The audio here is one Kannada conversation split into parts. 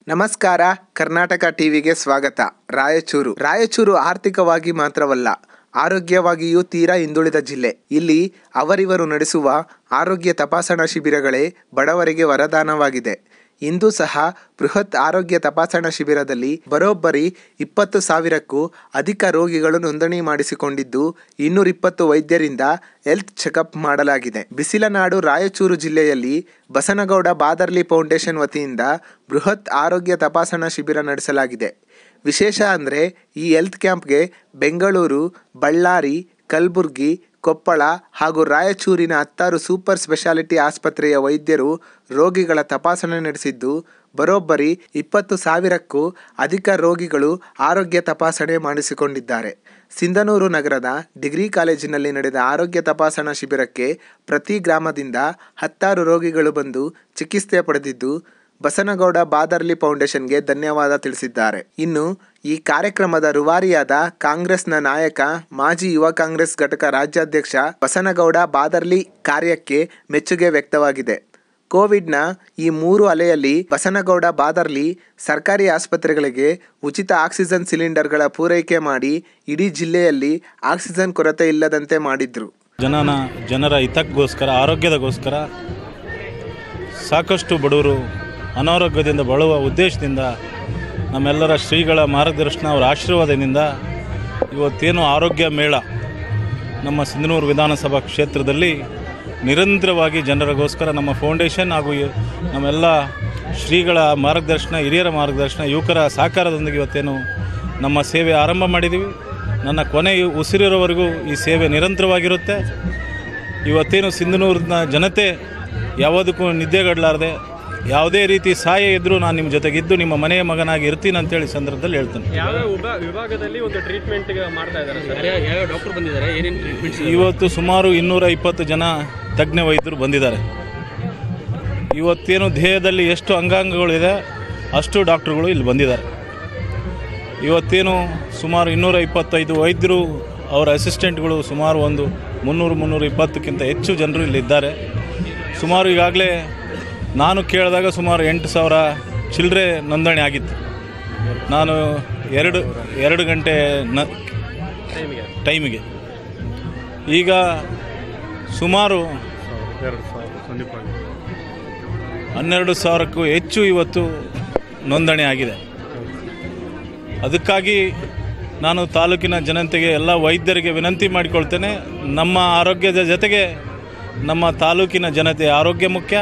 ನಮಸ್ಕಾರ ಕರ್ನಾಟಕ ಟಿವಿಗೆ ಸ್ವಾಗತ ರಾಯಚೂರು ರಾಯಚೂರು ಆರ್ಥಿಕವಾಗಿ ಮಾತ್ರವಲ್ಲ ಆರೋಗ್ಯವಾಗಿಯೂ ತೀರಾ ಹಿಂದುಳಿದ ಜಿಲ್ಲೆ ಇಲ್ಲಿ ಅವರಿವರು ನಡೆಸುವ ಆರೋಗ್ಯ ತಪಾಸಣಾ ಶಿಬಿರಗಳೇ ಬಡವರಿಗೆ ವರದಾನವಾಗಿದೆ ಇಂದು ಸಹ ಬೃಹತ್ ಆರೋಗ್ಯ ತಪಾಸಣಾ ಶಿಬಿರದಲ್ಲಿ ಬರೋಬ್ಬರಿ ಇಪ್ಪತ್ತು ಸಾವಿರಕ್ಕೂ ಅಧಿಕ ರೋಗಿಗಳು ನೋಂದಣಿ ಮಾಡಿಸಿಕೊಂಡಿದ್ದು ಇನ್ನೂರಿಪ್ಪತ್ತು ವೈದ್ಯರಿಂದ ಹೆಲ್ತ್ ಚೆಕಪ್ ಮಾಡಲಾಗಿದೆ ಬಿಸಿಲನಾಡು ರಾಯಚೂರು ಜಿಲ್ಲೆಯಲ್ಲಿ ಬಸನಗೌಡ ಬಾದರ್ಲಿ ಫೌಂಡೇಶನ್ ವತಿಯಿಂದ ಬೃಹತ್ ಆರೋಗ್ಯ ತಪಾಸಣಾ ಶಿಬಿರ ನಡೆಸಲಾಗಿದೆ ವಿಶೇಷ ಅಂದರೆ ಈ ಹೆಲ್ತ್ ಕ್ಯಾಂಪ್ಗೆ ಬೆಂಗಳೂರು ಬಳ್ಳಾರಿ ಕಲಬುರ್ಗಿ ಕೊಪ್ಪಳ ಹಾಗೂ ರಾಯಚೂರಿನ ಹತ್ತಾರು ಸೂಪರ್ ಸ್ಪೆಷಾಲಿಟಿ ಆಸ್ಪತ್ರೆಯ ವೈದ್ಯರು ರೋಗಿಗಳ ತಪಾಸಣೆ ನಡೆಸಿದ್ದು ಬರೋಬ್ಬರಿ ಇಪ್ಪತ್ತು ಸಾವಿರಕ್ಕೂ ಅಧಿಕ ರೋಗಿಗಳು ಆರೋಗ್ಯ ತಪಾಸಣೆ ಮಾಡಿಸಿಕೊಂಡಿದ್ದಾರೆ ಸಿಂಧನೂರು ನಗರದ ಡಿಗ್ರಿ ಕಾಲೇಜಿನಲ್ಲಿ ನಡೆದ ಆರೋಗ್ಯ ತಪಾಸಣಾ ಶಿಬಿರಕ್ಕೆ ಪ್ರತಿ ಗ್ರಾಮದಿಂದ ಹತ್ತಾರು ರೋಗಿಗಳು ಬಂದು ಚಿಕಿತ್ಸೆ ಪಡೆದಿದ್ದು ಬಸನಗೌಡ ಬಾದರ್ಲಿ ಫೌಂಡೇಶನ್ಗೆ ಧನ್ಯವಾದ ತಿಳಿಸಿದ್ದಾರೆ ಇನ್ನು ಈ ಕಾರ್ಯಕ್ರಮದ ರೂವಾರಿಯಾದ ಕಾಂಗ್ರೆಸ್ನ ನಾಯಕ ಮಾಜಿ ಯುವ ಕಾಂಗ್ರೆಸ್ ಘಟಕ ರಾಜ್ಯಾಧ್ಯಕ್ಷ ಬಸನಗೌಡ ಬಾದರ್ಲಿ ಕಾರ್ಯಕ್ಕೆ ಮೆಚ್ಚುಗೆ ವ್ಯಕ್ತವಾಗಿದೆ ಕೋವಿಡ್ನ ಈ ಮೂರು ಅಲೆಯಲ್ಲಿ ಬಸನಗೌಡ ಬಾದರ್ಲಿ ಸರ್ಕಾರಿ ಆಸ್ಪತ್ರೆಗಳಿಗೆ ಉಚಿತ ಆಕ್ಸಿಜನ್ ಸಿಲಿಂಡರ್ಗಳ ಪೂರೈಕೆ ಮಾಡಿ ಇಡೀ ಜಿಲ್ಲೆಯಲ್ಲಿ ಆಕ್ಸಿಜನ್ ಕೊರತೆ ಇಲ್ಲದಂತೆ ಮಾಡಿದ್ರು ಜನನ ಜನರ ಹಿತಕ್ಕೋಸ್ಕರ ಆರೋಗ್ಯದಗೋಸ್ಕರ ಸಾಕಷ್ಟು ಬಡವರು ಅನಾರೋಗ್ಯದಿಂದ ಬಳಲುವ ಉದ್ದೇಶದಿಂದ ನಮ್ಮೆಲ್ಲರ ಶ್ರೀಗಳ ಮಾರ್ಗದರ್ಶನ ಅವರ ಆಶೀರ್ವಾದದಿಂದ ಇವತ್ತೇನು ಆರೋಗ್ಯ ಮೇಳ ನಮ್ಮ ಸಿಂಧನೂರು ವಿಧಾನಸಭಾ ಕ್ಷೇತ್ರದಲ್ಲಿ ನಿರಂತರವಾಗಿ ಜನರಿಗೋಸ್ಕರ ನಮ್ಮ ಫೌಂಡೇಶನ್ ಹಾಗೂ ಈ- ನಮ್ಮೆಲ್ಲ ಶ್ರೀಗಳ ಮಾರ್ಗದರ್ಶನ ಹಿರಿಯರ ಮಾರ್ಗದರ್ಶನ ಯುವಕರ ಸಹಕಾರದೊಂದಿಗೆ ಇವತ್ತೇನು ನಮ್ಮ ಸೇವೆ ಆರಂಭ ಮಾಡಿದ್ದೀವಿ ನನ್ನ ಕೊನೆ ಉಸಿರಿರೋವರೆಗೂ ಈ ಸೇವೆ ನಿರಂತರವಾಗಿರುತ್ತೆ ಇವತ್ತೇನು ಸಿಂಧನೂರಿನ ಜನತೆ ಯಾವುದಕ್ಕೂ ನಿದ್ದೆಗಡಲಾರದೆ ಯಾವುದೇ ರೀತಿ ಸಹಾಯ ಇದ್ದರೂ ನಾನು ನಿಮ್ಮ ಜೊತೆಗಿದ್ದು ನಿಮ್ಮ ಮನೆಯ ಮಗನಾಗಿ ಇರ್ತೀನಿ ಅಂತೇಳಿ ಈ ಸಂದರ್ಭದಲ್ಲಿ ಹೇಳ್ತೇನೆ ಯಾವ ವಿಭಾ- ವಿಭಾಗದಲ್ಲಿ ಒಂದು ಟ್ರೀಟ್ಮೆಂಟ್ ಮಾಡ್ತಾ ಇದ್ದಾರೆ ಸರ್ ಯಾರ್ಯಾವ ಯಾವ ಡಾಕ್ಟರ್ ಬಂದಿದ್ದಾರೆ ಏನೇನು ಟ್ರೀಟ್ಮೆಂಟ್ಸ್ ಇವತ್ತು ಸುಮಾರು ಇನ್ನೂರ ಇಪ್ಪತ್ತು ಜನ ತಜ್ಞ ವೈದ್ಯರು ಬಂದಿದ್ದಾರೆ ಇವತ್ತೇನು ದೇಹದಲ್ಲಿ ಎಷ್ಟು ಅಂಗಾಂಗಗಳಿದೆ ಅಷ್ಟು ಡಾಕ್ಟ್ರುಗಳು ಇಲ್ಲಿ ಬಂದಿದ್ದಾರೆ ಇವತ್ತೇನು ಸುಮಾರು ಇನ್ನೂರ ಇಪ್ಪತ್ತೈದು ವೈದ್ಯರು ಅವರ ಅಸಿಸ್ಟೆಂಟ್ಗಳು ಸುಮಾರು ಒಂದು ಮುನ್ನೂರು ಮುನ್ನೂರು ಇಪ್ಪತ್ತಕ್ಕಿಂತ ಹೆಚ್ಚು ಜನರು ಇಲ್ಲಿದ್ದಾರೆ ಸುಮಾರು ಈಗಾಗಲೇ ನಾನು ಕೇಳಿದಾಗ ಸುಮಾರು ಎಂಟು ಸಾವಿರ ಚಿಲ್ಲರೆ ನೋಂದಣಿ ಆಗಿತ್ತು ನಾನು ಎರಡು ಎರಡು ಗಂಟೆ ನ ಟೈಮಿಗೆ ಟೈಮಿಗೆ ಈಗ ಸುಮಾರು ಹನ್ನೆರಡು ಸಾವಿರಕ್ಕೂ ಹೆಚ್ಚು ಇವತ್ತು ನೋಂದಣಿ ಆಗಿದೆ ಅದಕ್ಕಾಗಿ ನಾನು ತಾಲೂಕಿನ ಜನತೆಗೆ ಎಲ್ಲ ವೈದ್ಯರಿಗೆ ವಿನಂತಿ ಮಾಡಿಕೊಳ್ತೇನೆ ನಮ್ಮ ಆರೋಗ್ಯದ ಜೊತೆಗೆ ನಮ್ಮ ತಾಲೂಕಿನ ಜನತೆ ಆರೋಗ್ಯ ಮುಖ್ಯ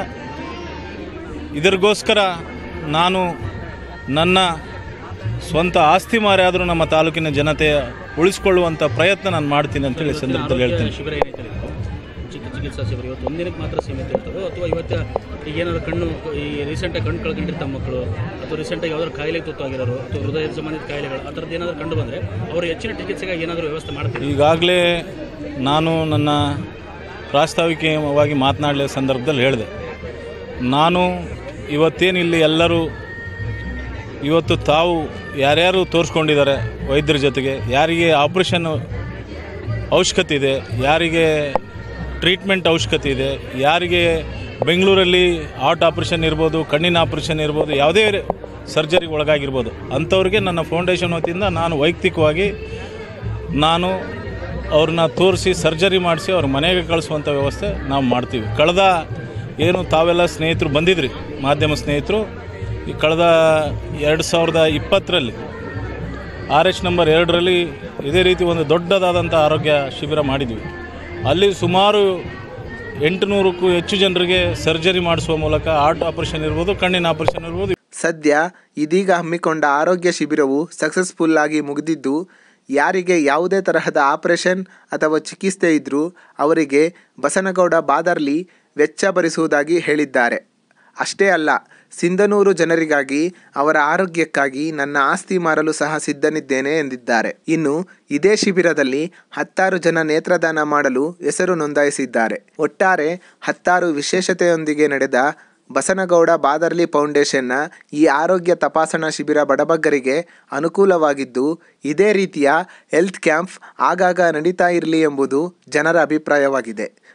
ಇದರಿಗೋಸ್ಕರ ನಾನು ನನ್ನ ಸ್ವಂತ ಆಸ್ತಿ ಮಾರಿ ಆದರೂ ನಮ್ಮ ತಾಲೂಕಿನ ಜನತೆ ಉಳಿಸ್ಕೊಳ್ಳುವಂಥ ಪ್ರಯತ್ನ ನಾನು ಮಾಡ್ತೀನಿ ಅಂತೇಳಿ ಈ ಸಂದರ್ಭದಲ್ಲಿ ಹೇಳ್ತೀನಿ ಶಿಬಿರ ಏನೈತೆ ಇದು? ಉಚಿತ ಚಿಕಿತ್ಸಾ ಶಿಬಿರ ಇವತ್ತು ಒಂದಿನಕ್ಕೆ ಮಾತ್ರ ಸೀಮಿತ ಇರ್ತದೆ ಅಥವಾ ಇವತ್ತು ಈಗ ಏನಾದ್ರು ಕಣ್ಣು ಈ ರೀಸೆಂಟಾಗಿ ಕಣ್ಣು ಕಳ್ಕೊಂಡಿರ್ತಾರೆ ಮಕ್ಕಳು ಅಥವಾ ರೀಸೆಂಟಾಗಿ ಯಾವ್ದಾದ್ರು ಕಾಯಿಲೆಗೆ ತುತ್ತಾಗಿರೋರು ಅಥವಾ ಹೃದಯದ ಸಂಬಂಧಿತ ಕಾಯಿಲೆಗಳು ಆ ಥರದ್ದು ಏನಾದರೂ ಕಂಡು ಬಂದರೆ ಅವರು ಹೆಚ್ಚಿನ ಚಿಕಿತ್ಸೆಗಾಗಿ ಏನಾದರೂ ವ್ಯವಸ್ಥೆ ಮಾಡ್ತೀವಿ ಈಗಾಗಲೇ ನಾನು ನನ್ನ ಪ್ರಾಸ್ತಾವಿಕವಾಗಿ ಮಾತನಾಡಲಿದ ಸಂದರ್ಭದಲ್ಲಿ ಹೇಳಿದೆ ನಾನು ಇವತ್ತೇನಿಲ್ಲಿ ಎಲ್ಲರೂ ಇವತ್ತು ತಾವು ಯಾರ್ಯಾರು ತೋರಿಸ್ಕೊಂಡಿದ್ದಾರೆ ವೈದ್ಯರ ಜೊತೆಗೆ ಯಾರಿಗೆ ಆಪ್ರೇಷನ್ ಅವಶ್ಯಕತೆ ಇದೆ ಯಾರಿಗೆ ಟ್ರೀಟ್ಮೆಂಟ್ ಅವಶ್ಯಕತೆ ಇದೆ ಯಾರಿಗೆ ಬೆಂಗಳೂರಲ್ಲಿ ಹಾರ್ಟ್ ಆಪ್ರೇಷನ್ ಇರ್ಬೋದು ಕಣ್ಣಿನ ಆಪ್ರೇಷನ್ ಇರ್ಬೋದು ಯಾವುದೇ ಸರ್ಜರಿಗೆ ಒಳಗಾಗಿರ್ಬೋದು ಅಂಥವ್ರಿಗೆ ನನ್ನ ಫೌಂಡೇಶನ್ ವತಿಯಿಂದ ನಾನು ವೈಯಕ್ತಿಕವಾಗಿ ನಾನು ಅವ್ರನ್ನ ತೋರಿಸಿ ಸರ್ಜರಿ ಮಾಡಿಸಿ ಅವ್ರ ಮನೆಗೆ ಕಳಿಸುವಂಥ ವ್ಯವಸ್ಥೆ ನಾವು ಮಾಡ್ತೀವಿ ಕಳೆದ ಏನು ತಾವೆಲ್ಲ ಸ್ನೇಹಿತರು ಬಂದಿದ್ರಿ ಮಾಧ್ಯಮ ಸ್ನೇಹಿತರು ಈ ಕಳೆದ ಎರಡು ಸಾವಿರದ ಇಪ್ಪತ್ತರಲ್ಲಿ ಆರ್ ಎಚ್ ನಂಬರ್ ಎರಡರಲ್ಲಿ ಇದೇ ರೀತಿ ಒಂದು ದೊಡ್ಡದಾದಂಥ ಆರೋಗ್ಯ ಶಿಬಿರ ಮಾಡಿದ್ವಿ ಅಲ್ಲಿ ಸುಮಾರು ಎಂಟುನೂರಕ್ಕೂ ಹೆಚ್ಚು ಜನರಿಗೆ ಸರ್ಜರಿ ಮಾಡಿಸುವ ಮೂಲಕ ಹಾರ್ಟ್ ಆಪರೇಷನ್ ಇರ್ಬೋದು ಕಣ್ಣಿನ ಆಪರೇಷನ್ ಇರ್ಬೋದು ಸದ್ಯ ಇದೀಗ ಹಮ್ಮಿಕೊಂಡ ಆರೋಗ್ಯ ಶಿಬಿರವು ಸಕ್ಸಸ್ಫುಲ್ ಆಗಿ ಮುಗಿದಿದ್ದು ಯಾರಿಗೆ ಯಾವುದೇ ತರಹದ ಆಪರೇಷನ್ ಅಥವಾ ಚಿಕಿತ್ಸೆ ಇದ್ರೂ ಅವರಿಗೆ ಬಸನಗೌಡ ಬಾದರ್ಲಿ ವೆಚ್ಚ ಭರಿಸುವುದಾಗಿ ಹೇಳಿದ್ದಾರೆ ಅಷ್ಟೇ ಅಲ್ಲ ಸಿಂಧನೂರು ಜನರಿಗಾಗಿ ಅವರ ಆರೋಗ್ಯಕ್ಕಾಗಿ ನನ್ನ ಆಸ್ತಿ ಮಾರಲು ಸಹ ಸಿದ್ಧನಿದ್ದೇನೆ ಎಂದಿದ್ದಾರೆ ಇನ್ನು ಇದೇ ಶಿಬಿರದಲ್ಲಿ ಹತ್ತಾರು ಜನ ನೇತ್ರದಾನ ಮಾಡಲು ಹೆಸರು ನೋಂದಾಯಿಸಿದ್ದಾರೆ ಒಟ್ಟಾರೆ ಹತ್ತಾರು ವಿಶೇಷತೆಯೊಂದಿಗೆ ನಡೆದ ಬಸನಗೌಡ ಬಾದರ್ಲಿ ಫೌಂಡೇಶನ್ನ ಈ ಆರೋಗ್ಯ ತಪಾಸಣಾ ಶಿಬಿರ ಬಡಬಗ್ಗರಿಗೆ ಅನುಕೂಲವಾಗಿದ್ದು ಇದೇ ರೀತಿಯ ಹೆಲ್ತ್ ಕ್ಯಾಂಪ್ ಆಗಾಗ ನಡೀತಾ ಇರಲಿ ಎಂಬುದು ಜನರ ಅಭಿಪ್ರಾಯವಾಗಿದೆ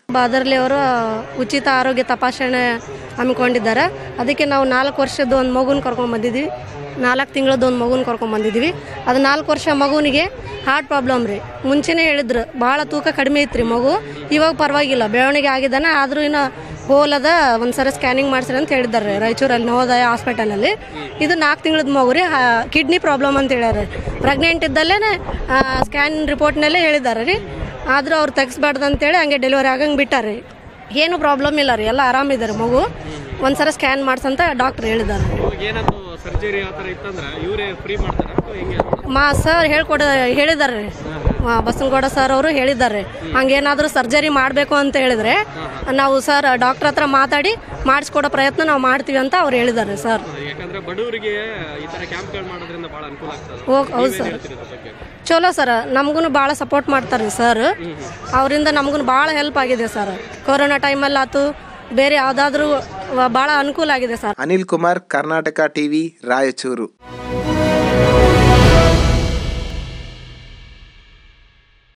ಅದರಲ್ಲಿ ಅವರು ಉಚಿತ ಆರೋಗ್ಯ ತಪಾಸಣೆ ಹಮ್ಮಿಕೊಂಡಿದ್ದಾರೆ ಅದಕ್ಕೆ ನಾವು ನಾಲ್ಕು ವರ್ಷದ ಒಂದು ಮಗುನ ಕರ್ಕೊಂಡು ಬಂದಿದ್ದೀವಿ ನಾಲ್ಕು ತಿಂಗಳದ್ದು ಒಂದು ಮಗುನ ಕರ್ಕೊಂಡು ಬಂದಿದ್ದೀವಿ ಅದು ನಾಲ್ಕು ವರ್ಷ ಮಗುವಿಗೆ ಹಾರ್ಟ್ ಪ್ರಾಬ್ಲಮ್ ರೀ ಮುಂಚೆನೇ ಹೇಳಿದ್ರು ಭಾಳ ತೂಕ ಕಡಿಮೆ ಇತ್ತು ಮಗು ಇವಾಗ ಪರವಾಗಿಲ್ಲ ಬೆಳವಣಿಗೆ ಆಗಿದ್ದಾನೆ ಆದರೂ ಇನ್ನು ಹೋಲದ ಒಂದು ಸರಿ ಸ್ಕ್ಯಾನಿಂಗ್ ಮಾಡಿಸ್ರಿ ಅಂತ ಹೇಳಿದ್ದಾರೆ ರಾಯಚೂರಲ್ಲಿ ನವೋದಯ ಹಾಸ್ಪಿಟಲಲ್ಲಿ ಇದು ನಾಲ್ಕು ತಿಂಗಳದ ಮಗು ರೀ ಕಿಡ್ನಿ ಪ್ರಾಬ್ಲಮ್ ಅಂತ ಹೇಳ್ಯಾರ ಪ್ರೆಗ್ನೆಂಟ್ ಇದ್ದಲ್ಲೇ ಸ್ಕ್ಯಾನ್ ರಿಪೋರ್ಟ್ನಲ್ಲೇ ಹೇಳಿದ್ದಾರೆ ರೀ ಆದರೂ ಅವ್ರು ತೆಗಿಸ್ಬಾರ್ದು ಅಂತೇಳಿ ಹಂಗೆ ಡೆಲಿವರಿ ಆಗಂಗೆ ಬಿಟ್ಟಾರೆ ಏನು ಪ್ರಾಬ್ಲಮ್ ಇಲ್ಲ ರೀ ಎಲ್ಲ ಆರಾಮಿದ್ದಾರೆ ಮಗು ಒಂದ್ಸಲ ಸ್ಕ್ಯಾನ್ ಮಾಡ್ಸಂತ ಡಾಕ್ಟ್ರ್ ಹೇಳಿದ್ದಾರೆ ಇವಾಗ ಏನಾದ್ರು ಸರ್ಜರಿ ಆ ಥರ ಇತ್ತಂದ್ರೆ ಇವರೇ ಫ್ರೀ ಮಾಡ್ತಾರ ಅಥವಾ ಹೆಂಗೆ ಮಾ ಸರ್ ಹೇಳ್ಕೊಡ ಹೇಳಿದ್ದಾರೆ ರೀ ಬಸನಗೌಡ ಸರ್ ಅವರು ಹೇಳಿದ್ದಾರೆ ಹಂಗೇನಾದರೂ ಸರ್ಜರಿ ಮಾಡಬೇಕು ಅಂತ ಹೇಳಿದ್ರೆ ನಾವು ಸರ್ ಡಾಕ್ಟ್ರ್ ಹತ್ರ ಮಾತಾಡಿ ಮಾಡಿಸ್ಕೊಡೋ ಪ್ರಯತ್ನ ನಾವು ಮಾಡ್ತೀವಿ ಅಂತ ಅವ್ರು ಹೇಳಿದ್ದಾರೆ ಸರ್ ಯಾಕಂದ್ರೆ ಬಡವರಿಗೆ ಈ ಥರ ಕ್ಯಾಂಪ್ಗಳು ಮಾಡೋದ್ರಿಂದ ಭಾಳ ಅನುಕೂಲ ಆಗ್ತದೆ ಹೋಗ್ ಹೌದು ಸರ್ ಹೇಳ್ತೀರಿ ಇದ್ರ ಬಗ್ಗೆ ಚಲೋ ಸರ್ ನಮಗೂ ಭಾಳ ಸಪೋರ್ಟ್ ಮಾಡ್ತಾರೆ ಸರ್ ಅವರಿಂದ ನಮಗೂ ಭಾಳ ಹೆಲ್ಪ್ ಆಗಿದೆ ಸರ್ ಕೊರೋನಾ ಟೈಮಲ್ಲಿ ಆತು ಬೇರೆ ಯಾವುದಾದ್ರೂ ಭಾಳ ಅನುಕೂಲ ಆಗಿದೆ ಸರ್ ಅನಿಲ್ ಕುಮಾರ್ ಕರ್ನಾಟಕ ಟಿವಿ ರಾಯಚೂರು